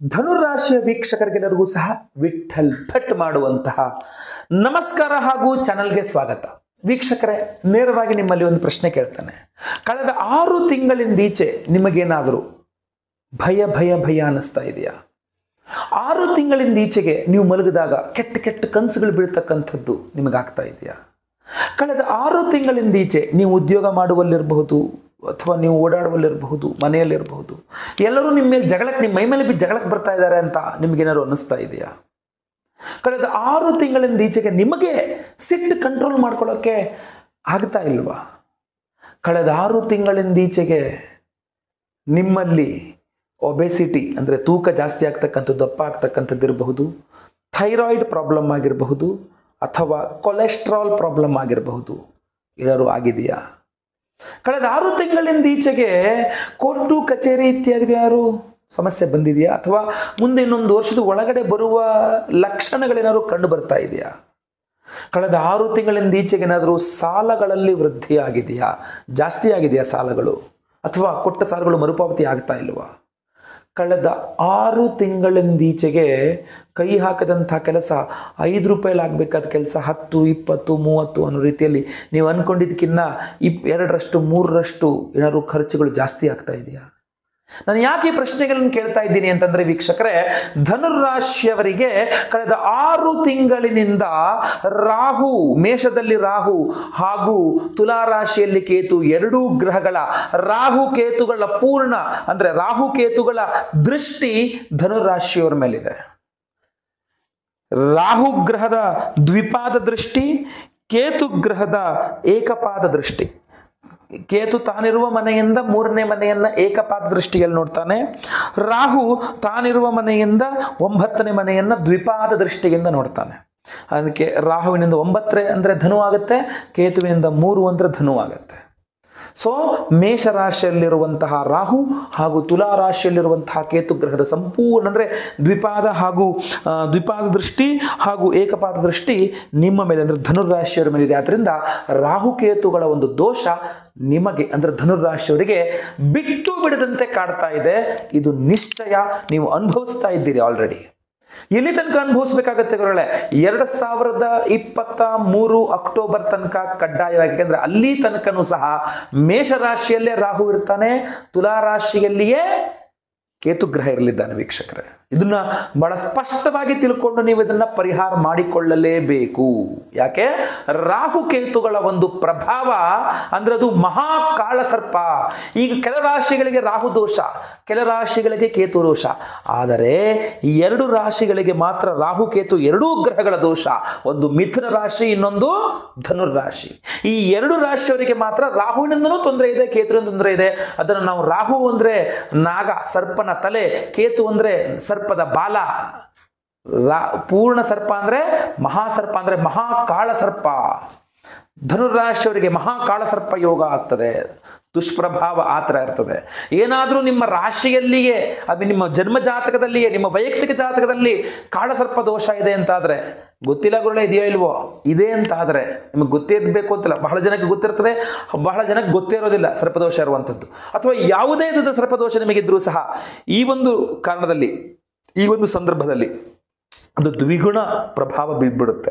ಧನುರಾಶಿಯ ವೀಕ್ಷಕರಿಗೆಲ್ಲರಿಗೂ ಸಹ ವಿಠಲ್ ಭಟ್ ಮಾಡುವಂತಹ ನಮಸ್ಕಾರ ಹಾಗೂ ಚಾನಲ್ಗೆ ಸ್ವಾಗತ ವೀಕ್ಷಕರೇ ನೇರವಾಗಿ ನಿಮ್ಮಲ್ಲಿ ಒಂದು ಪ್ರಶ್ನೆ ಕೇಳ್ತಾನೆ ಕಳೆದ ಆರು ತಿಂಗಳಿಂದೀಚೆ ನಿಮಗೇನಾದರೂ ಭಯ ಭಯ ಭಯ ಅನ್ನಿಸ್ತಾ ಇದೆಯಾ ಆರು ತಿಂಗಳಿಂದ ಈಚೆಗೆ ನೀವು ಮಲಗಿದಾಗ ಕೆಟ್ಟ ಕೆಟ್ಟ ಕನಸುಗಳು ಬೀಳ್ತಕ್ಕಂಥದ್ದು ನಿಮಗಾಗ್ತಾ ಇದೆಯಾ ಕಳೆದ ಆರು ತಿಂಗಳಿಂದ ಈಚೆ ನೀವು ಉದ್ಯೋಗ ಮಾಡುವಲ್ಲಿರಬಹುದು ಅಥವಾ ನೀವು ಓಡಾಡುವಲ್ಲಿರಬಹುದು ಮನೆಯಲ್ಲಿರಬಹುದು ಎಲ್ಲರೂ ನಿಮ್ಮ ಮೇಲೆ ಜಗಳಕ್ಕೆ ನಿಮ್ಮ ಮೈ ಮೇಲೆ ಬಿದ್ದು ಜಗಳಕ್ಕೆ ಬರ್ತಾ ಇದ್ದಾರೆ ಅಂತ ನಿಮಗೇನಾದ್ರು ಅನ್ನಿಸ್ತಾ ಇದೆಯಾ ಕಳೆದ ಆರು ತಿಂಗಳಿಂದ ಈಚೆಗೆ ನಿಮಗೆ ಸಿಟ್ಟು ಕಂಟ್ರೋಲ್ ಮಾಡ್ಕೊಳ್ಳೋಕ್ಕೆ ಆಗ್ತಾ ಇಲ್ವಾ ಕಳೆದ ಆರು ತಿಂಗಳಿಂದ ಈಚೆಗೆ ನಿಮ್ಮಲ್ಲಿ ಒಬೆಸಿಟಿ ಅಂದರೆ ತೂಕ ಜಾಸ್ತಿ ಆಗ್ತಕ್ಕಂಥದ್ದು ದಪ್ಪ ಆಗ್ತಕ್ಕಂಥದ್ದು ಇರಬಹುದು ಥೈರಾಯ್ಡ್ ಪ್ರಾಬ್ಲಮ್ ಆಗಿರಬಹುದು ಅಥವಾ ಕೊಲೆಸ್ಟ್ರಾಲ್ ಪ್ರಾಬ್ಲಮ್ ಆಗಿರಬಹುದು ಏನಾದ್ರು ಆಗಿದೆಯಾ ಕಳೆದ ಆರು ತಿಂಗಳಿಂದ ಈಚೆಗೆ ಕೋರ್ಟು ಕಚೇರಿ ಇತ್ಯಾದಿ ಯಾರು ಸಮಸ್ಯೆ ಬಂದಿದೆಯಾ ಅಥವಾ ಮುಂದೆ ಇನ್ನೊಂದು ವರ್ಷದ ಒಳಗಡೆ ಬರುವ ಲಕ್ಷಣಗಳೇನಾದ್ರು ಕಂಡು ಬರ್ತಾ ಇದೆಯಾ ಕಳೆದ ಆರು ತಿಂಗಳಿಂದ ಈಚೆಗೆ ಏನಾದರೂ ಸಾಲಗಳಲ್ಲಿ ವೃದ್ಧಿ ಆಗಿದೆಯಾ ಜಾಸ್ತಿ ಆಗಿದೆಯಾ ಸಾಲಗಳು ಅಥವಾ ಕೊಟ್ಟ ಸಾಲಗಳು ಮರುಪಾವತಿ ಆಗ್ತಾ ಇಲ್ವಾ ಕಳೆದ ಆರು ತಿಂಗಳಿಂದೀಚೆಗೆ ಕೈ ಹಾಕದಂಥ ಕೆಲಸ ಐದು ರೂಪಾಯಲ್ಲಿ ಆಗಬೇಕಾದ ಕೆಲಸ ಹತ್ತು ಇಪ್ಪತ್ತು ಮೂವತ್ತು ಅನ್ನೋ ರೀತಿಯಲ್ಲಿ ನೀವು ಅಂದ್ಕೊಂಡಿದ್ದಕ್ಕಿನ್ನ ಇಪ್ ಎರಡರಷ್ಟು ಮೂರರಷ್ಟು ಏನಾದ್ರು ಖರ್ಚುಗಳು ಜಾಸ್ತಿ ಆಗ್ತಾ ಇದೆಯಾ ನಾನು ಯಾಕೆ ಈ ಪ್ರಶ್ನೆಗಳನ್ನು ಕೇಳ್ತಾ ಇದ್ದೀನಿ ಅಂತಂದ್ರೆ ವೀಕ್ಷಕರೇ ಧನುರಾಶಿಯವರಿಗೆ ಕಳೆದ ಆರು ತಿಂಗಳಿನಿಂದ ರಾಹು ಮೇಷದಲ್ಲಿ ರಾಹು ಹಾಗೂ ತುಲಾರಾಶಿಯಲ್ಲಿ ಕೇತು ಎರಡೂ ಗ್ರಹಗಳ ರಾಹು ಕೇತುಗಳ ಪೂರ್ಣ ಅಂದ್ರೆ ರಾಹು ಕೇತುಗಳ ದೃಷ್ಟಿ ಧನುರಾಶಿಯವರ ಮೇಲಿದೆ ರಾಹು ಗ್ರಹದ ದ್ವಿಪಾದ ದೃಷ್ಟಿ ಕೇತು ಗ್ರಹದ ಏಕಪಾದ ದೃಷ್ಟಿ ಕೇತು ತಾನಿರುವ ಮನೆಯಿಂದ ಮೂರನೇ ಮನೆಯನ್ನ ಏಕಪಾದ ದೃಷ್ಟಿಯಲ್ಲಿ ನೋಡ್ತಾನೆ ರಾಹು ತಾನಿರುವ ಮನೆಯಿಂದ ಒಂಬತ್ತನೇ ಮನೆಯನ್ನ ದ್ವಿಪಾದ ದೃಷ್ಟಿಯಿಂದ ನೋಡ್ತಾನೆ ಅದಕ್ಕೆ ರಾಹುವಿನಿಂದ ಒಂಬತ್ತರೆ ಅಂದರೆ ಧನು ಆಗುತ್ತೆ ಕೇತುವಿನಿಂದ ಮೂರು ಅಂದರೆ ಧನು ಆಗುತ್ತೆ ಸೊ ಮೇಷರಾಶಿಯಲ್ಲಿರುವಂತಹ ರಾಹು ಹಾಗೂ ತುಲಾ ರಾಶಿಯಲ್ಲಿರುವಂತಹ ಕೇತು ಗ್ರಹದ ಸಂಪೂರ್ಣ ಅಂದರೆ ದ್ವಿಪಾದ ಹಾಗೂ ಆ, ದ್ವಿಪಾದ ದೃಷ್ಟಿ ಹಾಗೂ ಏಕಪಾದ ದೃಷ್ಟಿ ನಿಮ್ಮ ಮೇಲೆ ಅಂದರೆ ಧನುರಾಶಿಯವರ ಮೇಲಿದೆ ಆದ್ದರಿಂದ ರಾಹುಕೇತುಗಳ ಒಂದು ದೋಷ ನಿಮಗೆ ಅಂದರೆ ಧನುರಾಶಿಯವರಿಗೆ ಬಿಟ್ಟು ಬಿಡದಂತೆ ಕಾಡ್ತಾ ಇದೆ ಇದು ನಿಶ್ಚಯ ನೀವು ಅನುಭವಿಸ್ತಾ ಇದ್ದೀರಿ ಆಲ್ರೆಡಿ ಎಲ್ಲಿ ತನಕ ಅನುಭವಿಸ್ಬೇಕಾಗತ್ತೆ ಗುರುಗಳೇ ಎರಡು ಸಾವಿರದ ಇಪ್ಪತ್ತ ಮೂರು ಅಕ್ಟೋಬರ್ ತನಕ ಕಡ್ಡಾಯವಾಗಿ ಯಾಕಂದ್ರೆ ಅಲ್ಲಿ ತನಕನೂ ಸಹ ಮೇಷರಾಶಿಯಲ್ಲೇ ರಾಹು ಇರ್ತಾನೆ ತುಲಾ ರಾಶಿಯಲ್ಲಿಯೇ ಕೇತು ಗ್ರಹ ಇರಲಿದ್ದಾನೆ ವೀಕ್ಷಕರೇ ಇದನ್ನ ಬಹಳ ಸ್ಪಷ್ಟವಾಗಿ ತಿಳ್ಕೊಂಡು ನೀವು ಇದನ್ನ ಪರಿಹಾರ ಮಾಡಿಕೊಳ್ಳಲೇಬೇಕು ಯಾಕೆ ರಾಹು ಕೇತುಗಳ ಒಂದು ಪ್ರಭಾವ ಅಂದ್ರೆ ಅದು ಮಹಾಕಾಳ ಸರ್ಪ ಈಗ ಕೆಲ ರಾಶಿಗಳಿಗೆ ರಾಹು ದೋಷ ಕೆಲ ರಾಶಿಗಳಿಗೆ ಕೇತು ದೋಷ ಆದರೆ ಈ ಎರಡು ರಾಶಿಗಳಿಗೆ ಮಾತ್ರ ರಾಹು ಕೇತು ಎರಡೂ ಗ್ರಹಗಳ ದೋಷ ಒಂದು ಮಿಥುನ ರಾಶಿ ಇನ್ನೊಂದು ಧನುರ್ ರಾಶಿ ಈ ಎರಡು ರಾಶಿಯವರಿಗೆ ಮಾತ್ರ ರಾಹುವಿನಿಂದನೂ ತೊಂದರೆ ಇದೆ ಕೇತುವಿನ ತೊಂದರೆ ಇದೆ ಅದನ್ನು ನಾವು ರಾಹು ಅಂದ್ರೆ ನಾಗ ಸರ್ಪನ ತಲೆ ಕೇತು ಅಂದ್ರೆ ಸರ್ಪದ ಬಾಲ ರಾ ಪೂರ್ಣ ಸರ್ಪ ಅಂದ್ರೆ ಮಹಾಸರ್ಪ ಅಂದ್ರೆ ಮಹಾಕಾಳ ಸರ್ಪ ಧನುರಾಶಿಯವರಿಗೆ ಮಹಾಕಾಳ ಸರ್ಪ ಯೋಗ ಆಗ್ತದೆ ದುಷ್ಪ್ರಭಾವ ಆ ಥರ ಇರ್ತದೆ ಏನಾದರೂ ನಿಮ್ಮ ರಾಶಿಯಲ್ಲಿಯೇ ಅದು ನಿಮ್ಮ ಜನ್ಮ ಜಾತಕದಲ್ಲಿಯೇ ನಿಮ್ಮ ವೈಯಕ್ತಿಕ ಜಾತಕದಲ್ಲಿ ಕಾಳಸರ್ಪ ದೋಷ ಇದೆ ಅಂತಾದರೆ ಗೊತ್ತಿಲ್ಲ ಗುರುಳೆ ಇದೆಯೋ ಇಲ್ವೋ ಇದೆ ಅಂತಾದರೆ ನಿಮಗೆ ಗೊತ್ತೇ ಇರಬೇಕು ಅಂತಿಲ್ಲ ಬಹಳ ಜನಕ್ಕೆ ಗೊತ್ತಿರ್ತದೆ ಬಹಳ ಜನಕ್ಕೆ ಗೊತ್ತೇ ಇರೋದಿಲ್ಲ ಸರ್ಪದೋಷ ಇರುವಂಥದ್ದು ಅಥವಾ ಯಾವುದೇ ವಿಧದ ಸರ್ಪದೋಷ ನಿಮಗಿದ್ರೂ ಸಹ ಈ ಒಂದು ಕಾರಣದಲ್ಲಿ ಈ ಒಂದು ಸಂದರ್ಭದಲ್ಲಿ ಅದು ದ್ವಿಗುಣ ಪ್ರಭಾವ ಬಿದ್ಬಿಡುತ್ತೆ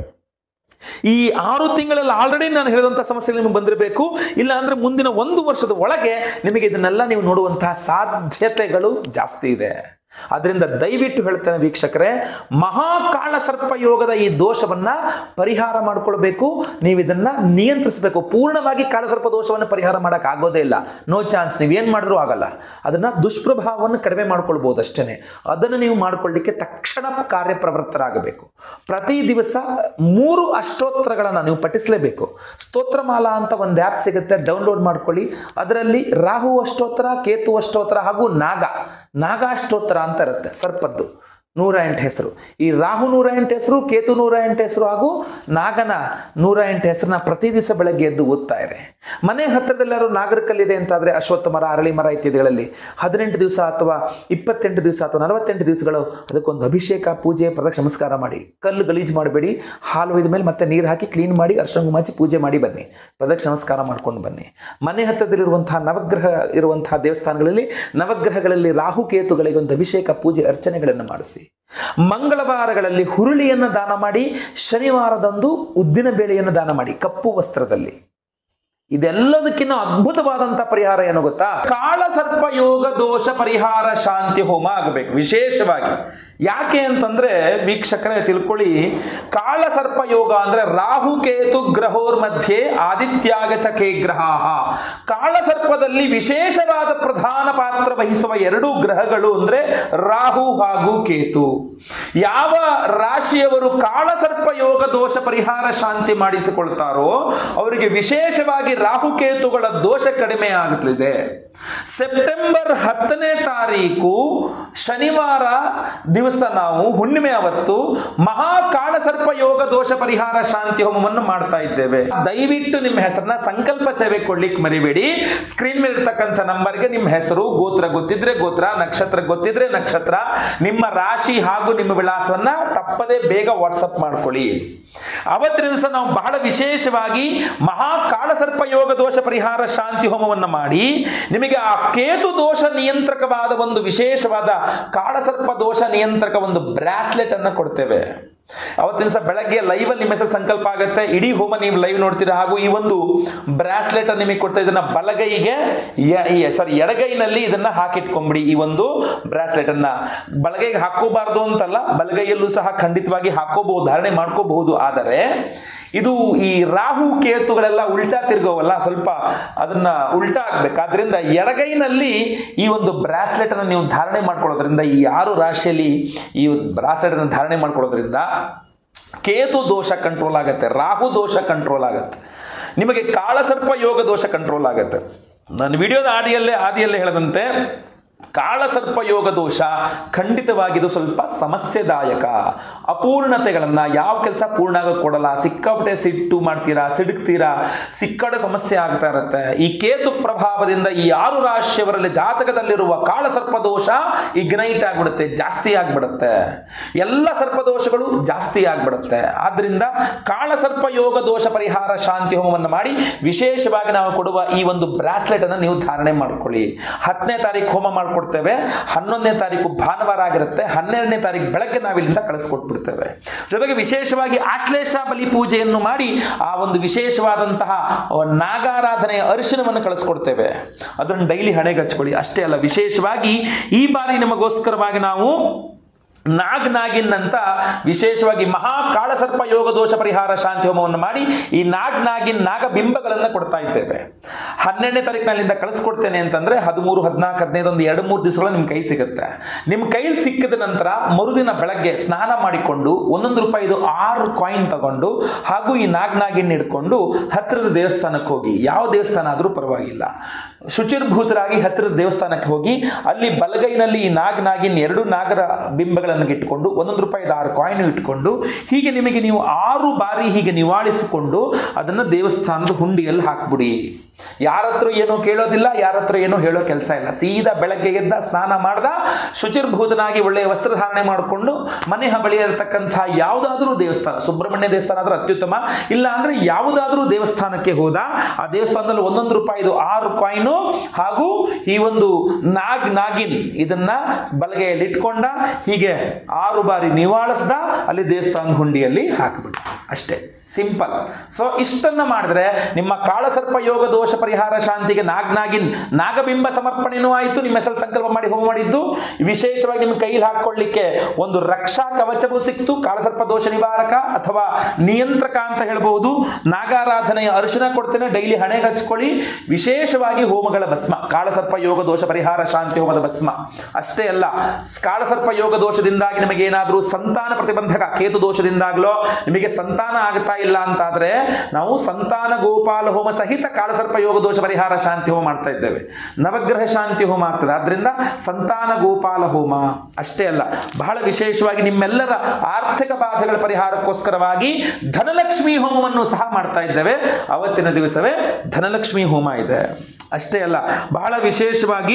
ಈ ಆರು ತಿಂಗಳಲ್ಲಿ ಆಲ್ರೆಡಿ ನಾನು ಹೇಳಿದಂಥ ಸಮಸ್ಯೆಗಳು ನಿಮಗೆ ಬಂದಿರಬೇಕು ಇಲ್ಲ ಅಂದ್ರೆ ಮುಂದಿನ ಒಂದು ವರ್ಷದ ಒಳಗೆ ನಿಮಗೆ ಇದನ್ನೆಲ್ಲ ನೀವು ನೋಡುವಂತಹ ಸಾಧ್ಯತೆಗಳು ಜಾಸ್ತಿ ಇದೆ ಅದರಿಂದ ದಯವಿಟ್ಟು ಹೇಳ್ತೇನೆ ವೀಕ್ಷಕರೇ ಮಹಾಕಾಳ ಸರ್ಪ ಯೋಗದ ಈ ದೋಷವನ್ನ ಪರಿಹಾರ ಮಾಡ್ಕೊಳ್ಬೇಕು ನೀವು ಇದನ್ನ ನಿಯಂತ್ರಿಸಬೇಕು ಪೂರ್ಣವಾಗಿ ಕಾಳಸರ್ಪ ದೋಷವನ್ನು ಪರಿಹಾರ ಮಾಡಕ್ ಆಗೋದೇ ಇಲ್ಲ ನೋ ಚಾನ್ಸ್ ನೀವೇನ್ ಮಾಡಿದ್ರೂ ಆಗಲ್ಲ ಅದನ್ನ ದುಷ್ಪ್ರಭಾವವನ್ನು ಕಡಿಮೆ ಮಾಡ್ಕೊಳ್ಬಹುದು ಅಷ್ಟೇ ಅದನ್ನು ನೀವು ಮಾಡ್ಕೊಳ್ಳಿಕ್ಕೆ ತಕ್ಷಣ ಕಾರ್ಯಪ್ರವೃತ್ತರಾಗಬೇಕು ಪ್ರತಿ ದಿವಸ ಮೂರು ಅಷ್ಟೋತ್ತರಗಳನ್ನು ನೀವು ಪಠಿಸಲೇಬೇಕು ಸ್ತೋತ್ರಮಾಲಾ ಅಂತ ಒಂದು ಆ್ಯಪ್ ಸಿಗುತ್ತೆ ಡೌನ್ಲೋಡ್ ಮಾಡ್ಕೊಳ್ಳಿ ಅದರಲ್ಲಿ ರಾಹು ಅಷ್ಟೋತ್ತರ ಕೇತು ಅಷ್ಟೋತ್ತರ ಹಾಗೂ ನಾಗ ನಾಗ ಅಷ್ಟೋತ್ತರ ಅಂತ ಇರುತ್ತೆ ಸರ್ಪದ್ದು ನೂರ ಎಂಟು ಹೆಸರು ಈ ರಾಹು ನೂರ ಎಂಟು ಹೆಸರು ಕೇತು ನೂರ ಎಂಟು ಹೆಸರು ಹಾಗೂ ನಾಗನ ನೂರ ಎಂಟು ಹೆಸರನ್ನ ಪ್ರತಿ ದಿವಸ ಬೆಳಗ್ಗೆ ಎದ್ದು ಓದ್ತಾ ಇರೆ ಮನೆ ಹತ್ತಿರದಲ್ಲಾದ್ರು ನಾಗರಿಕಲ್ಲಿದೆ ಅಂತಾದರೆ ಅಶ್ವತ್ಥ ಮರ ಅರಳಿ ಮರ ಇತ್ಯಾದಿಗಳಲ್ಲಿ ಹದಿನೆಂಟು ದಿವಸ ಅಥವಾ ಇಪ್ಪತ್ತೆಂಟು ದಿವಸ ಅಥವಾ ನಲವತ್ತೆಂಟು ದಿವಸಗಳು ಅದಕ್ಕೊಂದು ಅಭಿಷೇಕ ಪೂಜೆ ಪ್ರದಕ್ಷ ನಮಸ್ಕಾರ ಮಾಡಿ ಕಲ್ಲು ಗಲೀಜು ಮಾಡಬೇಡಿ ಹಾಲು ಒಯ್ದ ಮೇಲೆ ಮತ್ತೆ ನೀರು ಹಾಕಿ ಕ್ಲೀನ್ ಮಾಡಿ ಅರ್ಶಂಗು ಮಾಚಿ ಪೂಜೆ ಮಾಡಿ ಬನ್ನಿ ಪ್ರದಕ್ಷ ನಮಸ್ಕಾರ ಮಾಡ್ಕೊಂಡು ಬನ್ನಿ ಮನೆ ಹತ್ತಿರದಲ್ಲಿರುವಂತಹ ನವಗ್ರಹ ಇರುವಂತಹ ದೇವಸ್ಥಾನಗಳಲ್ಲಿ ನವಗ್ರಹಗಳಲ್ಲಿ ರಾಹು ಕೇತುಗಳಿಗೆ ಒಂದು ಅಭಿಷೇಕ ಪೂಜೆ ಅರ್ಚನೆಗಳನ್ನು ಮಾಡಿಸಿ ಮಂಗಳವಾರಗಳಲ್ಲಿ ಹುರುಳಿಯನ್ನು ದಾನ ಮಾಡಿ ಶನಿವಾರದಂದು ಉದ್ದಿನ ಬೇಳೆಯನ್ನು ದಾನ ಮಾಡಿ ಕಪ್ಪು ವಸ್ತ್ರದಲ್ಲಿ ಇದೆಲ್ಲದಕ್ಕಿಂತ ಅದ್ಭುತವಾದಂತ ಪರಿಹಾರ ಏನು ಗೊತ್ತಾ ಕಾಳ ಸರ್ಪ ಯೋಗ ದೋಷ ಪರಿಹಾರ ಶಾಂತಿ ಹೋಮ ಆಗಬೇಕು ವಿಶೇಷವಾಗಿ ಯಾಕೆ ಅಂತಂದ್ರೆ ವೀಕ್ಷಕರೇ ತಿಳ್ಕೊಳ್ಳಿ ಕಾಳ ಸರ್ಪ ಯೋಗ ಅಂದ್ರೆ ರಾಹು ಕೇತು ಗ್ರಹೋರ್ ಮಧ್ಯೆ ಆದಿತ್ಯಾಗಚ ಕೇ ಗ್ರಹ ಕಾಳ ಸರ್ಪದಲ್ಲಿ ವಿಶೇಷವಾದ ಪ್ರಧಾನ ಪಾತ್ರ ವಹಿಸುವ ಎರಡು ಗ್ರಹಗಳು ಅಂದ್ರೆ ರಾಹು ಹಾಗೂ ಕೇತು ಯಾವ ರಾಶಿಯವರು ಕಾಳ ಸರ್ಪ ಯೋಗ ದೋಷ ಪರಿಹಾರ ಶಾಂತಿ ಮಾಡಿಸಿಕೊಳ್ತಾರೋ ಅವರಿಗೆ ವಿಶೇಷವಾಗಿ ರಾಹುಕೇತುಗಳ ದೋಷ ಕಡಿಮೆ ಆಗಲಿದೆ ಸೆಪ್ಟೆಂಬರ್ ಹತ್ತನೇ ತಾರೀಕು ಶನಿವಾರ ದಿವಸ ನಾವು ಹುಣ್ಣಿಮೆ ಅವತ್ತು ಮಹಾ ಕಾಳಸರ್ಪ ಯೋಗ ದೋಷ ಪರಿಹಾರ ಶಾಂತಿ ಹೋಮವನ್ನು ಮಾಡ್ತಾ ಇದ್ದೇವೆ ದಯವಿಟ್ಟು ನಿಮ್ಮ ಹೆಸರನ್ನ ಸಂಕಲ್ಪ ಸೇವೆ ಕೊಡ್ಲಿಕ್ಕೆ ಮರಿಬೇಡಿ ಸ್ಕ್ರೀನ್ ಮೇಲೆ ಇರ್ತಕ್ಕಂಥ ನಂಬರ್ಗೆ ನಿಮ್ಮ ಹೆಸರು ಗೋತ್ರ ಗೊತ್ತಿದ್ರೆ ಗೋತ್ರ ನಕ್ಷತ್ರ ಗೊತ್ತಿದ್ರೆ ನಕ್ಷತ್ರ ನಿಮ್ಮ ರಾಶಿ ಹಾಗೂ ನಿಮ್ಮ ವಿಳಾಸವನ್ನ ತಪ್ಪದೆ ಬೇಗ ವಾಟ್ಸಪ್ ಮಾಡ್ಕೊಳ್ಳಿ ಅವತ್ತಿನ ದಿವಸ ನಾವು ಬಹಳ ವಿಶೇಷವಾಗಿ ಮಹಾ ಕಾಳಸರ್ಪ ಯೋಗ ದೋಷ ಪರಿಹಾರ ಶಾಂತಿ ಹೋಮವನ್ನು ಮಾಡಿ ನಿಮಗೆ ಆ ಕೇತು ದೋಷ ನಿಯಂತ್ರಕವಾದ ಒಂದು ವಿಶೇಷವಾದ ಕಾಳಸರ್ಪ ದೋಷ ನಿಯಂತ್ರಕ ಒಂದು ಬ್ರಾಸ್ಲೆಟ್ ಅನ್ನು ಕೊಡ್ತೇವೆ ಅವತ್ತಿನ ದಿವಸ ಬೆಳಗ್ಗೆ ಲೈವ್ ಅಲ್ಲಿ ನಿಮ್ಮ ಹೆಸರು ಸಂಕಲ್ಪ ಆಗುತ್ತೆ ಇಡೀ ಹೋಮ ನೀವು ಲೈವ್ ನೋಡ್ತೀರಾ ಹಾಗೂ ಈ ಒಂದು ಬ್ರಾಸ್ಲೆಟ್ ಅನ್ನು ನಿಮಗೆ ಕೊಡ್ತಾ ಇದನ್ನ ಬಲಗೈಗೆ ಸಾರಿ ಎಡಗೈನಲ್ಲಿ ಇದನ್ನ ಹಾಕಿಟ್ಕೊಂಬಿಡಿ ಈ ಒಂದು ಬ್ರಾಸ್ಲೆಟ್ ಅನ್ನ ಬಲಗೈಗೆ ಹಾಕೋಬಾರ್ದು ಅಂತಲ್ಲ ಬಲಗೈಯಲ್ಲೂ ಸಹ ಖಂಡಿತವಾಗಿ ಹಾಕೋಬಹುದು ಧಾರಣೆ ಮಾಡ್ಕೋಬಹುದು ಆದರೆ ಇದು ಈ ರಾಹು ಕೇತುಗಳೆಲ್ಲ ಉಲ್ಟಾ ತಿರುಗೋವಲ್ಲ ಸ್ವಲ್ಪ ಅದನ್ನ ಉಲ್ಟಾ ಆಗ್ಬೇಕಾದ್ರಿಂದ ಎಡಗೈನಲ್ಲಿ ಈ ಒಂದು ಬ್ರಾಸ್ಲೆಟ್ ಅನ್ನು ನೀವು ಧಾರಣೆ ಮಾಡ್ಕೊಳ್ಳೋದ್ರಿಂದ ಈ ಆರು ರಾಶಿಯಲ್ಲಿ ಈ ಬ್ರಾಸ್ಲೆಟ್ ಅನ್ನು ಧಾರಣೆ ಮಾಡ್ಕೊಳ್ಳೋದ್ರಿಂದ ಕೇತು ದೋಷ ಕಂಟ್ರೋಲ್ ಆಗುತ್ತೆ ರಾಹು ದೋಷ ಕಂಟ್ರೋಲ್ ಆಗುತ್ತೆ ನಿಮಗೆ ಕಾಳಸರ್ಪ ಯೋಗ ದೋಷ ಕಂಟ್ರೋಲ್ ಆಗುತ್ತೆ ನಾನು ವಿಡಿಯೋದ ಆದಿಯಲ್ಲೇ ಆದಿಯಲ್ಲೇ ಹೇಳದಂತೆ ಕಾಳಸರ್ಪ ಯೋಗ ದೋಷ ಖಂಡಿತವಾಗಿ ಇದು ಸ್ವಲ್ಪ ಸಮಸ್ಯೆದಾಯಕ ಅಪೂರ್ಣತೆಗಳನ್ನು ಯಾವ ಕೆಲಸ ಪೂರ್ಣ ಆಗೋಕೆ ಕೊಡಲ್ಲ ಸಿಕ್ಕಾಪಟ್ಟೆ ಸಿಟ್ಟು ಮಾಡ್ತೀರಾ ಸಿಡುಕ್ತೀರಾ ಸಿಕ್ಕಡೆ ಸಮಸ್ಯೆ ಆಗ್ತಾ ಇರುತ್ತೆ ಈ ಕೇತು ಪ್ರಭಾವದಿಂದ ಈ ಆರು ರಾಶಿಯವರಲ್ಲಿ ಜಾತಕದಲ್ಲಿರುವ ಕಾಳಸರ್ಪ ದೋಷ ಇಗ್ನೈಟ್ ಆಗ್ಬಿಡುತ್ತೆ ಜಾಸ್ತಿ ಆಗ್ಬಿಡುತ್ತೆ ಎಲ್ಲ ಸರ್ಪದೋಷಗಳು ಜಾಸ್ತಿ ಆಗ್ಬಿಡುತ್ತೆ ಆದ್ರಿಂದ ಕಾಳಸರ್ಪ ಯೋಗ ದೋಷ ಪರಿಹಾರ ಶಾಂತಿ ಹೋಮವನ್ನು ಮಾಡಿ ವಿಶೇಷವಾಗಿ ನಾವು ಕೊಡುವ ಈ ಒಂದು ಬ್ರಾಸ್ಲೆಟ್ ಅನ್ನು ನೀವು ಧಾರಣೆ ಮಾಡ್ಕೊಳ್ಳಿ ಹತ್ತನೇ ತಾರೀಕು ಹೋಮ ಮಾಡ್ಕೊಡ್ತೇವೆ ಹನ್ನೊಂದನೇ ತಾರೀಕು ಭಾನುವಾರ ಆಗಿರುತ್ತೆ ಹನ್ನೆರಡನೇ ತಾರೀಕು ಬೆಳಗ್ಗೆ ನಾವು ಇಲ್ಲಿಂದ ಕಳಿಸ್ಕೊಟ್ಬಿಡ್ತೇವೆ ಜೊತೆಗೆ ವಿಶೇಷವಾಗಿ ಆಶ್ಲೇಷ ಬಲಿ ಪೂಜೆಯನ್ನು ಮಾಡಿ ಆ ಒಂದು ವಿಶೇಷವಾದಂತಹ ನಾಗಾರಾಧನೆಯ ಅರಿಶಿನವನ್ನು ಕಳಿಸ್ಕೊಡ್ತೇವೆ ಅದನ್ನು ಡೈಲಿ ಹಣೆಗೆ ಹಚ್ಕೊಳ್ಳಿ ಅಷ್ಟೇ ಅಲ್ಲ ವಿಶೇಷವಾಗಿ ಈ ಬಾರಿ ನಮಗೋಸ್ಕರವಾಗಿ ನಾವು ನಾಗ್ ನಾಗಿನ್ ಅಂತ ವಿಶೇಷವಾಗಿ ಮಹಾ ಕಾಳಸರ್ಪ ಯೋಗ ದೋಷ ಪರಿಹಾರ ಶಾಂತಿ ಹೋಮವನ್ನು ಮಾಡಿ ಈ ನಾಗ್ ನಾಗಿನ್ ನಾಗ ಬಿಂಬಗಳನ್ನು ಕೊಡ್ತಾ ಇದ್ದೇವೆ ಹನ್ನೆರಡನೇ ತಾರೀಕು ಅಲ್ಲಿಂದ ಕಳಿಸ್ಕೊಡ್ತೇನೆ ಅಂತಂದ್ರೆ ಹದಿಮೂರು ಹದಿನಾಲ್ಕು ಹದಿನೈದು ಒಂದು ಎರಡು ಮೂರು ದಿವಸಗಳು ನಿಮ್ಮ ಕೈ ಸಿಗುತ್ತೆ ನಿಮ್ಮ ಕೈಲಿ ಸಿಕ್ಕಿದ ನಂತರ ಮರುದಿನ ಬೆಳಗ್ಗೆ ಸ್ನಾನ ಮಾಡಿಕೊಂಡು ಒಂದೊಂದು ರೂಪಾಯಿದು ಆರು ಕಾಯಿನ್ ತಗೊಂಡು ಹಾಗೂ ಈ ನಾಗ್ ನಾಗಿನ್ ಹಿಡ್ಕೊಂಡು ಹತ್ತಿರದ ದೇವಸ್ಥಾನಕ್ಕೆ ಹೋಗಿ ಯಾವ ದೇವಸ್ಥಾನ ಆದರೂ ಪರವಾಗಿಲ್ಲ ಶುಚಿರ್ಭೂತರಾಗಿ ಹತ್ತಿರದ ದೇವಸ್ಥಾನಕ್ಕೆ ಹೋಗಿ ಅಲ್ಲಿ ಬಲಗೈನಲ್ಲಿ ಈ ನಾಗ್ ನಾಗಿನ್ ಎರಡು ನಾಗರ ಬಿಂಬಗಳನ್ನು ಇಟ್ಟುಕೊಂಡು ಒಂದೊಂದು ರೂಪಾಯಿದ ಆರು ಕಾಯಿನ್ ಇಟ್ಕೊಂಡು ಹೀಗೆ ನಿಮಗೆ ನೀವು ಆರು ಬಾರಿ ಹೀಗೆ ನಿವಾಳಿಸಿಕೊಂಡು ಅದನ್ನು ದೇವಸ್ಥಾನದ ಹುಂಡಿಯಲ್ಲಿ ಹಾಕ್ಬಿಡಿ ಯಾರ ಹತ್ರ ಏನೋ ಕೇಳೋದಿಲ್ಲ ಯಾರ ಹತ್ರ ಏನೋ ಹೇಳೋ ಕೆಲಸ ಇಲ್ಲ ಸೀದಾ ಬೆಳಗ್ಗೆ ಎದ್ದ ಸ್ನಾನ ಮಾಡ್ದ ಶುಚಿರ್ಭೂತನಾಗಿ ಒಳ್ಳೆಯ ವಸ್ತ್ರಧಾರಣೆ ಮಾಡಿಕೊಂಡು ಮನೆ ಬಳಿ ಇರತಕ್ಕಂಥ ಯಾವುದಾದ್ರೂ ದೇವಸ್ಥಾನ ಸುಬ್ರಹ್ಮಣ್ಯ ದೇವಸ್ಥಾನ ಆದ್ರೆ ಅತ್ಯುತ್ತಮ ಇಲ್ಲ ಅಂದ್ರೆ ಯಾವುದಾದ್ರೂ ದೇವಸ್ಥಾನಕ್ಕೆ ಹೋದ ಆ ದೇವಸ್ಥಾನದಲ್ಲಿ ಒಂದೊಂದು ರೂಪಾಯಿದು ಆರು ಕಾಯಿನು ಹಾಗೂ ಈ ಒಂದು ನಾಗ್ ನಾಗಿನ್ ಇದನ್ನ ಬಲಗೈಯಲ್ಲಿ ಇಟ್ಕೊಂಡ ಹೀಗೆ ಆರು ಬಾರಿ ನಿವಾಳಿಸ್ದ ಅಲ್ಲಿ ದೇವಸ್ಥಾನದ ಹುಂಡಿಯಲ್ಲಿ ಹಾಕಿಬಿಟ್ಟು ಅಷ್ಟೇ ಸಿಂಪಲ್ ಸೊ ಇಷ್ಟನ್ನ ಮಾಡಿದ್ರೆ ನಿಮ್ಮ ಕಾಳಸರ್ಪ ಯೋಗ ದೋಷ ಪರಿಹಾರ ಶಾಂತಿಗೆ ನಾಗ್ ನಾಗಿನ್ ನಾಗಬಿಂಬ ಸಮರ್ಪಣೆನೂ ಆಯಿತು ನಿಮ್ಮ ಹೆಸರು ಸಂಕಲ್ಪ ಮಾಡಿ ಹೋಮ ಮಾಡಿದ್ದು ವಿಶೇಷವಾಗಿ ನಿಮ್ಮ ಕೈಲಿ ಹಾಕೊಳ್ಳಿಕ್ಕೆ ಒಂದು ರಕ್ಷಾ ಕವಚವೂ ಸಿಕ್ತು ಕಾಳಸರ್ಪ ದೋಷ ನಿವಾರಕ ಅಥವಾ ನಿಯಂತ್ರಕ ಅಂತ ಹೇಳ್ಬಹುದು ನಾಗಾರಾಧನೆಯ ಅರಿಶಿನ ಕೊಡ್ತೇನೆ ಡೈಲಿ ಹಣೆಗೆ ಹಚ್ಕೊಳ್ಳಿ ವಿಶೇಷವಾಗಿ ಹೋಮಗಳ ಭಸ್ಮ ಕಾಳಸರ್ಪ ಯೋಗ ದೋಷ ಪರಿಹಾರ ಶಾಂತಿ ಹೋಮದ ಭಸ್ಮ ಅಷ್ಟೇ ಅಲ್ಲ ಕಾಳಸರ್ಪ ಯೋಗ ದೋಷದಿಂದಾಗಿ ನಿಮಗೆ ಏನಾದರೂ ಸಂತಾನ ಪ್ರತಿಬಂಧಕ ಕೇತು ದೋಷದಿಂದಾಗ್ಲೋ ನಿಮಗೆ ಸಂತಾನ ಸಂತಾನ ಆಗ್ತಾ ಇಲ್ಲ ಅಂತಾದ್ರೆ ನಾವು ಸಂತಾನ ಗೋಪಾಲ ಹೋಮ ಸಹಿತ ಕಾಳಸರ್ಪ ಯೋಗ ದೋಷ ಪರಿಹಾರ ಶಾಂತಿ ಹೋಮ ಮಾಡ್ತಾ ಇದ್ದೇವೆ ನವಗ್ರಹ ಶಾಂತಿ ಹೋಮ ಆಗ್ತದೆ ಆದ್ರಿಂದ ಸಂತಾನ ಗೋಪಾಲ ಹೋಮ ಅಷ್ಟೇ ಅಲ್ಲ ಬಹಳ ವಿಶೇಷವಾಗಿ ನಿಮ್ಮೆಲ್ಲರ ಆರ್ಥಿಕ ಬಾಧೆಗಳ ಪರಿಹಾರಕ್ಕೋಸ್ಕರವಾಗಿ ಧನಲಕ್ಷ್ಮಿ ಹೋಮವನ್ನು ಸಹ ಮಾಡ್ತಾ ಇದ್ದೇವೆ ಅವತ್ತಿನ ದಿವಸವೇ ಧನಲಕ್ಷ್ಮಿ ಹೋಮ ಇದೆ ಅಷ್ಟೇ ಅಲ್ಲ ಬಹಳ ವಿಶೇಷವಾಗಿ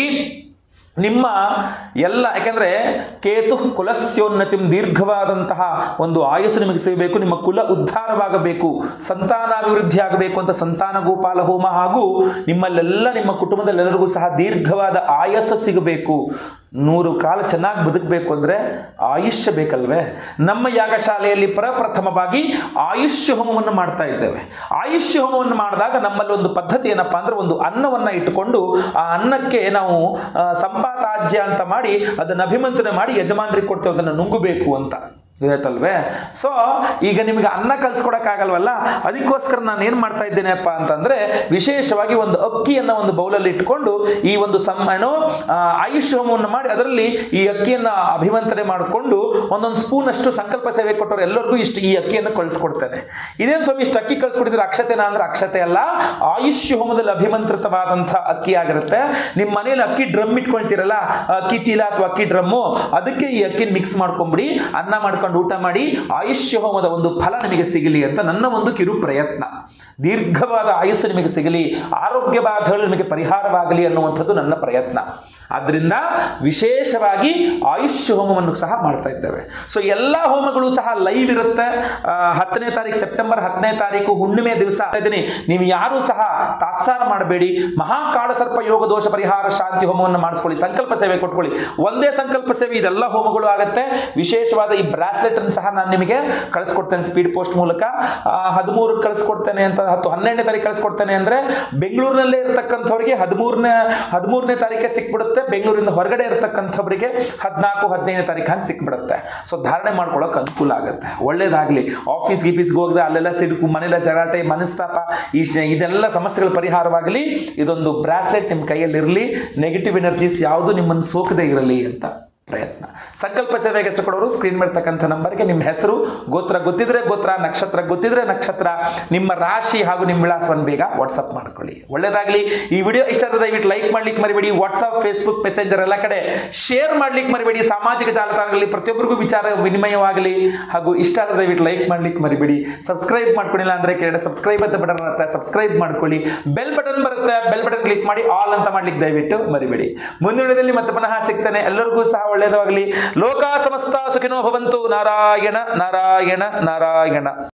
ನಿಮ್ಮ ಎಲ್ಲ ಯಾಕೆಂದ್ರೆ ಕೇತು ಕುಲಸ್ಯೋನ್ನತಿಂ ದೀರ್ಘವಾದಂತಹ ಒಂದು ಆಯಸ್ಸು ನಿಮಗೆ ಸಿಗಬೇಕು ನಿಮ್ಮ ಕುಲ ಉದ್ಧಾರವಾಗಬೇಕು ಸಂತಾನಾಭಿವೃದ್ಧಿ ಆಗಬೇಕು ಅಂತ ಸಂತಾನ ಗೋಪಾಲ ಹೋಮ ಹಾಗೂ ನಿಮ್ಮಲ್ಲೆಲ್ಲ ನಿಮ್ಮ ಕುಟುಂಬದಲ್ಲೆಲ್ಲರಿಗೂ ಸಹ ದೀರ್ಘವಾದ ಆಯಸ್ಸು ಸಿಗಬೇಕು ನೂರು ಕಾಲ ಚೆನ್ನಾಗಿ ಬದುಕಬೇಕು ಅಂದ್ರೆ ಆಯುಷ್ಯ ಬೇಕಲ್ವೇ ನಮ್ಮ ಯಾಗಶಾಲೆಯಲ್ಲಿ ಪ್ರಪ್ರಥಮವಾಗಿ ಆಯುಷ್ಯ ಹೋಮವನ್ನು ಮಾಡ್ತಾ ಇದ್ದೇವೆ ಆಯುಷ್ಯ ಹೋಮವನ್ನು ಮಾಡಿದಾಗ ನಮ್ಮಲ್ಲಿ ಒಂದು ಪದ್ಧತಿ ಏನಪ್ಪಾ ಅಂದ್ರೆ ಒಂದು ಅನ್ನವನ್ನ ಇಟ್ಟುಕೊಂಡು ಆ ಅನ್ನಕ್ಕೆ ನಾವು ಆ, ಸಂಪಾತಾಜ್ಯ ಅಂತ ಮಾಡಿ ಅದನ್ನು ಅಭಿಮಂತ್ರಣ ಮಾಡಿ ಯಜಮಾನರಿಗೆ ಕೊಡ್ತೇವೆ ಅದನ್ನು ನುಂಗಬೇಕು ಅಂತ ಗೊತ್ತಾಯ್ತಲ್ವೇ ಸೊ ಈಗ ನಿಮಗೆ ಅನ್ನ ಕಲ್ಸ್ಕೊಡಕ್ಕಾಗಲ್ವಲ್ಲ ಅದಕ್ಕೋಸ್ಕರ ನಾನು ಏನು ಮಾಡ್ತಾ ಇದ್ದೇನೆಪ್ಪ ಅಂತಂದ್ರೆ ವಿಶೇಷವಾಗಿ ಒಂದು ಅಕ್ಕಿಯನ್ನ ಒಂದು ಬೌಲಲ್ಲಿ ಇಟ್ಕೊಂಡು ಈ ಒಂದು ಸಮ್ ಏನೋ ಆ, ಆಯುಷ್ ಹೋಮವನ್ನು ಮಾಡಿ ಅದರಲ್ಲಿ ಈ ಅಕ್ಕಿಯನ್ನ ಅಭಿಮಂತ್ರಣೆ ಮಾಡಿಕೊಂಡು ಒಂದೊಂದು ಸ್ಪೂನ್ ಅಷ್ಟು ಸಂಕಲ್ಪ ಸೇವೆ ಕೊಟ್ಟವ್ರು ಎಲ್ಲರಿಗೂ ಇಷ್ಟು ಈ ಅಕ್ಕಿಯನ್ನು ಕಳಿಸ್ಕೊಡ್ತೇನೆ ಇದೇನು ಸ್ವಾಮಿ ಇಷ್ಟು ಅಕ್ಕಿ ಕಳಿಸ್ಕೊಟ್ಟಿದ್ರೆ ಅಕ್ಷತೆನಾ ಅಂದ್ರೆ ಅಕ್ಷತೆ ಅಲ್ಲ ಆಯುಷ್ಯ ಹೋಮದಲ್ಲಿ ಅಭಿಮಂತ್ರಿತವಾದಂಥ ಅಕ್ಕಿ ಆಗಿರುತ್ತೆ ನಿಮ್ಮ ಮನೇಲಿ ಅಕ್ಕಿ ಡ್ರಮ್ ಇಟ್ಕೊಳ್ತೀರಲ್ಲ ಅಕ್ಕಿ ಚೀಲ ಅಥವಾ ಅಕ್ಕಿ ಡ್ರಮ್ಮು ಅದಕ್ಕೆ ಈ ಅಕ್ಕಿ ಮಿಕ್ಸ್ ಮಾಡ್ಕೊಂಬಿಡಿ ಅನ್ನ ಮಾಡ್ಕೊಂಡು ಊಟ ಮಾಡಿ ಆಯುಷ್ಯ ಹೋಮದ ಒಂದು ಫಲ ನಿಮಗೆ ಸಿಗಲಿ ಅಂತ ನನ್ನ ಒಂದು ಕಿರು ಪ್ರಯತ್ನ ದೀರ್ಘವಾದ ಆಯುಸ್ಸು ನಿಮಗೆ ಸಿಗಲಿ ಆರೋಗ್ಯ ಬಾಧೆಗಳು ನಿಮಗೆ ಪರಿಹಾರವಾಗಲಿ ಅನ್ನುವಂಥದ್ದು ನನ್ನ ಪ್ರಯತ್ನ ಆದ್ರಿಂದ ವಿಶೇಷವಾಗಿ ಆಯುಷ್ಯ ಹೋಮವನ್ನು ಸಹ ಮಾಡ್ತಾ ಇದ್ದೇವೆ ಸೊ ಎಲ್ಲ ಹೋಮಗಳು ಸಹ ಲೈವ್ ಇರುತ್ತೆ ಆ, ಹತ್ತನೇ ತಾರೀಕು ಸೆಪ್ಟೆಂಬರ್ ಹತ್ತನೇ ತಾರೀಕು ಹುಣ್ಣಿಮೆ ದಿವಸ ಇದ್ದೀನಿ ನೀವು ಯಾರು ಸಹ ತಾತ್ಸಾರ ಮಾಡಬೇಡಿ ಮಹಾಕಾಳ ಸರ್ಪ ಯೋಗ ದೋಷ ಪರಿಹಾರ ಶಾಂತಿ ಹೋಮವನ್ನು ಮಾಡಿಸ್ಕೊಳ್ಳಿ ಸಂಕಲ್ಪ ಸೇವೆ ಕೊಟ್ಕೊಳ್ಳಿ ಒಂದೇ ಸಂಕಲ್ಪ ಸೇವೆ ಇದೆಲ್ಲ ಹೋಮಗಳು ಆಗುತ್ತೆ ವಿಶೇಷವಾದ ಈ ಬ್ರಾಸ್ಲೆಟ್ ಅನ್ನು ಸಹ ನಾನು ನಿಮಗೆ ಕಳಿಸ್ಕೊಡ್ತೇನೆ ಸ್ಪೀಡ್ ಪೋಸ್ಟ್ ಮೂಲಕ ಹದಿಮೂರು ಕಳಿಸ್ಕೊಡ್ತೇನೆ ಅಂತ ಹತ್ತು ಹನ್ನೆರಡನೇ ತಾರೀಕು ಕಳಿಸ್ಕೊಡ್ತೇನೆ ಅಂದ್ರೆ ಬೆಂಗಳೂರಿನಲ್ಲೇ ಇರ್ತಕ್ಕಂಥವ್ರಿಗೆ ಹದಿಮೂರನೇ ಹದಿಮೂರನೇ ತಾರೀಕೆ ಸಿಕ್ಬಿಡುತ್ತೆ ಬೆಂಗಳೂರಿಂದ ಹೊರಗಡೆ ಇರ್ತಕ್ಕಂಥವ್ರಿಗೆ ಹದಿನಾಲ್ಕು ಹದಿನೈದನೇ ತಾರೀಕು ಹಂಗೆ ಸಿಕ್ಬಿಡುತ್ತೆ ಸೊ ಧಾರಣೆ ಮಾಡ್ಕೊಳ್ಳೋಕೆ ಅನುಕೂಲ ಆಗುತ್ತೆ ಒಳ್ಳೇದಾಗ್ಲಿ ಆಫೀಸ್ ಗೀಫೀಸ್ಗೆ ಹೋಗದೆ ಅಲ್ಲೆಲ್ಲ ಸಿಡುಕು ಮನೆಲ್ಲ ಜಗಾಟೆ ಮನಸ್ತಾಪ ಈ ಶ- ಇದೆಲ್ಲ ಸಮಸ್ಯೆಗಳ ಪರಿಹಾರವಾಗಲಿ ಇದೊಂದು ಬ್ರಾಸ್ಲೆಟ್ ನಿಮ್ಮ ಕೈಯಲ್ಲಿರಲಿ ನೆಗೆಟಿವ್ ಎನರ್ಜೀಸ್ ಯಾವುದು ನಿಮ್ಮನ್ನು ಸೋಕದೆ ಇರಲಿ ಅಂತ ಪ್ರಯತ್ನ ಸಂಕಲ್ಪ ಸೇವೆಗೆ ಹೆಸರು ಕೊಡೋರು ಸ್ಕ್ರೀನ್ ಮೇಲ್ತಕ್ಕಂಥ ನಂಬರ್ಗೆ ನಿಮ್ಮ ಹೆಸರು ಗೋತ್ರ ಗೊತ್ತಿದ್ರೆ ಗೋತ್ರ ನಕ್ಷತ್ರ ಗೊತ್ತಿದ್ರೆ ನಕ್ಷತ್ರ ನಿಮ್ಮ ರಾಶಿ ಹಾಗೂ ನಿಮ್ಮ ವಿಳಾಸವನ್ನು ಬೇಗ ವಾಟ್ಸಪ್ ಮಾಡ್ಕೊಳ್ಳಿ ಒಳ್ಳೇದಾಗಲಿ ಈ ವಿಡಿಯೋ ಇಷ್ಟ ಆದ್ರೆ ದಯವಿಟ್ಟು ಲೈಕ್ ಮಾಡ್ಲಿಕ್ಕೆ ಮರಿಬೇಡಿ ವಾಟ್ಸಪ್ ಫೇಸ್ಬುಕ್ ಮೆಸೆಂಜರ್ ಎಲ್ಲ ಕಡೆ ಶೇರ್ ಮಾಡ್ಲಿಕ್ಕೆ ಮರಿಬೇಡಿ ಸಾಮಾಜಿಕ ಜಾಲತಾಣಗಳಲ್ಲಿ ಪ್ರತಿಯೊಬ್ಬರಿಗೂ ವಿಚಾರ ವಿನಿಮಯವಾಗಲಿ ಹಾಗೂ ಇಷ್ಟ ಆದ್ರೆ ದಯವಿಟ್ಟು ಲೈಕ್ ಮಾಡ್ಲಿಕ್ಕೆ ಮರಿಬೇಡಿ ಸಬ್ಸ್ಕ್ರೈಬ್ ಮಾಡ್ಕೊಂಡಿಲ್ಲ ಅಂದ್ರೆ ಕೆಳಗಡೆ ಸಬ್ಸ್ಕ್ರೈಬ್ ಅಂತ ಬಟನ್ ಬರುತ್ತೆ ಸಬ್ಸ್ಕ್ರೈಬ್ ಮಾಡ್ಕೊಳ್ಳಿ ಬೆಲ್ ಬಟನ್ ಬರುತ್ತೆ ಬೆಲ್ ಬಟನ್ ಕ್ಲಿಕ್ ಮಾಡಿ ಆಲ್ ಅಂತ ಮಾಡ್ಲಿಕ್ಕೆ ದಯವಿಟ್ಟು ಮರಿಬೇಡಿ ಮುಂದಿನ ವಿಡಿಯೋದಲ್ಲಿ ಮತ್ತೆ ಪುನಃ ಸಿಗ್ತಾನೆ ಎಲ್ಲರಿಗೂ ಸಹ ಒಳ್ಳೆಯದಾಗಲಿ ಲೋಕ ಸಮಸ್ತ ಸುಖಿನೋ ಭವಂತು ನಾರಾಯಣ ನಾರಾಯಣ ನಾರಾಯಣ